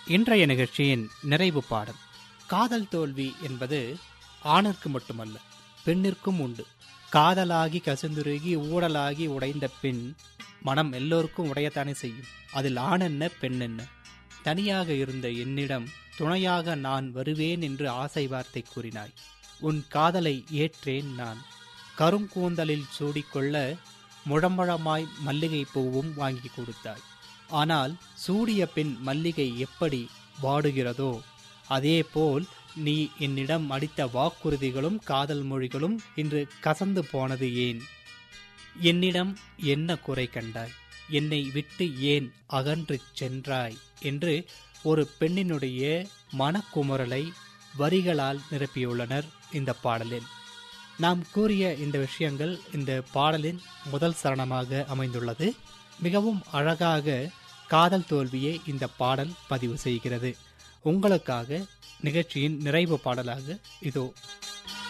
இன்றைய நிகழ்ச்சியின் நிறைவு பாடல் காதல் தோல்வி என்பது ஆணிற்கு மட்டுமல்ல பெண்ணிற்கும் உண்டு காதலாகி கசுந்துருகி ஊடலாகி உடைந்த பெண் மனம் எல்லோருக்கும் உடையத்தானே செய்யும் அதில் ஆண் என்ன பெண் என்ன தனியாக இருந்த என்னிடம் துணையாக நான் வருவேன் என்று ஆசை வார்த்தை கூறினாய் உன் காதலை ஏற்றேன் நான் கருங்கூந்தலில் சூடிக்கொள்ள முழமுழமாய் மல்லிகை பூவும் வாங்கி கொடுத்தாய் ஆனால் சூடிய பின் மல்லிகை எப்படி வாடுகிறதோ அதேபோல் நீ என்னிடம் அடித்த வாக்குறுதிகளும் காதல் மொழிகளும் இன்று கசந்து போனது ஏன் என்னிடம் என்ன குறை கண்டாய் என்னை விட்டு ஏன் அகன்று சென்றாய் என்று ஒரு பெண்ணினுடைய மனக்குமுறலை வரிகளால் நிரப்பியுள்ளனர் இந்த பாடலில் நாம் கூறிய இந்த விஷயங்கள் இந்த பாடலின் முதல் சரணமாக அமைந்துள்ளது மிகவும் அழகாக காதல் தோல்வியை இந்த பாடல் பதிவு செய்கிறது உங்களுக்காக நிகழ்ச்சியின் நிறைவு பாடலாக இதோ